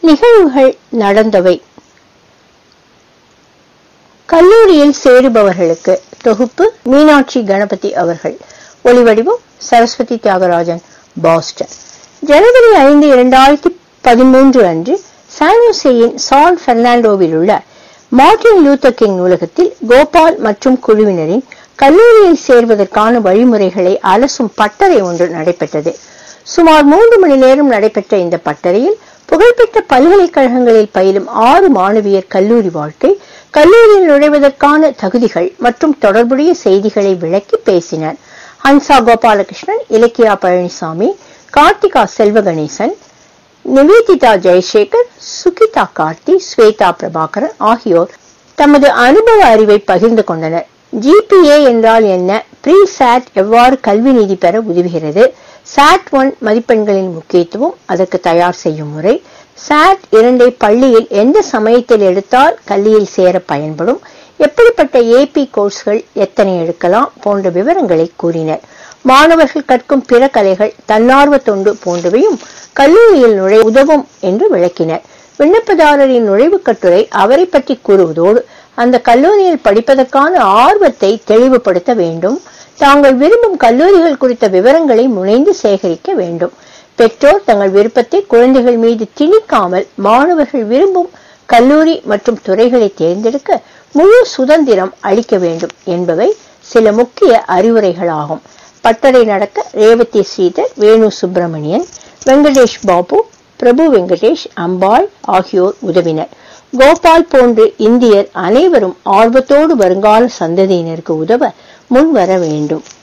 நிகழ்வுகள் நடந்தவை கல்லூரியில் சேருபவர்களுக்கு தொகுப்பு மீனாட்சி கணபதி அவர்கள் ஒளிவடிவம் சரஸ்வதி தியாகராஜன் பாஸ்டன் ஜனவரி ஐந்து இரண்டாயிரத்தி பதிமூன்று அன்று சானோசேயின் சான் பெர்னாண்டோவில் உள்ள மார்டின் லூத்தர் கிங் நூலகத்தில் கோபால் மற்றும் குழுவினரின் கல்லூரியில் சேர்வதற்கான வழிமுறைகளை அலசும் பட்டறை ஒன்று நடைபெற்றது சுமார் மூன்று மணி நேரம் நடைபெற்ற இந்த பட்டறையில் புகழ்பெற்ற பல்கலைக்கழகங்களில் பயிலும் ஆறு மாணவியர் கல்லூரி வாழ்க்கை கல்லூரியில் நுழைவதற்கான தகுதிகள் மற்றும் தொடர்புடைய செய்திகளை விளக்கி பேசினர் ஹன்சா கோபாலகிருஷ்ணன் இலக்கியா பழனிசாமி கார்த்திகா செல்வகணேசன் நிவேதிதா ஜெயசேகர் சுகிதா கார்த்தி ஸ்வேதா பிரபாகரன் ஆகியோர் தமது அனுபவ அறிவை பகிர்ந்து கொண்டனர் ஜிபிஏ என்றால் என்ன ப்ரீ சாட் எவ்வாறு கல்வி நிதி பெற உதவுகிறது சாட் ஒன் மதிப்பெண்களின் முக்கியத்துவம் அதற்கு தயார் செய்யும் முறை சாட் இரண்டை பள்ளியில் எந்த சமயத்தில் எடுத்தால் கல்வியில் சேர பயன்படும் எப்படிப்பட்ட ஏபி கோர்ஸ்கள் எத்தனை எடுக்கலாம் போன்ற விவரங்களை கூறினர் மாணவர்கள் கற்கும் பிற கலைகள் தன்னார்வ தொண்டு போன்றவையும் கல்லூரியில் நுழை உதவும் என்று விளக்கினர் விண்ணப்பதாரரின் நுழைவுக் கட்டுரை அவரை பற்றி கூறுவதோடு அந்த கல்லூரியில் படிப்பதற்கான ஆர்வத்தை தெளிவுபடுத்த வேண்டும் தாங்கள் விரும்பும் கல்லூரிகள் குறித்த விவரங்களை முனைந்து சேகரிக்க வேண்டும் பெற்றோர் தங்கள் விருப்பத்தை குழந்தைகள் மீது திணிக்காமல் மாணவர்கள் விரும்பும் கல்லூரி மற்றும் துறைகளை தேர்ந்தெடுக்க முழு சுதந்திரம் அளிக்க வேண்டும் என்பவை சில முக்கிய அறிவுரைகளாகும் பட்டறை நடக்க ரேவதி ஸ்ரீதர் வேணு சுப்பிரமணியன் வெங்கடேஷ் பாபு பிரபு வெங்கடேஷ் அம்பாள் ஆகியோர் உதவினர் கோபால் போன்று இந்தியர் அனைவரும் ஆர்வத்தோடு வருங்கால சந்ததியினருக்கு உதவ முன்வர வேண்டும்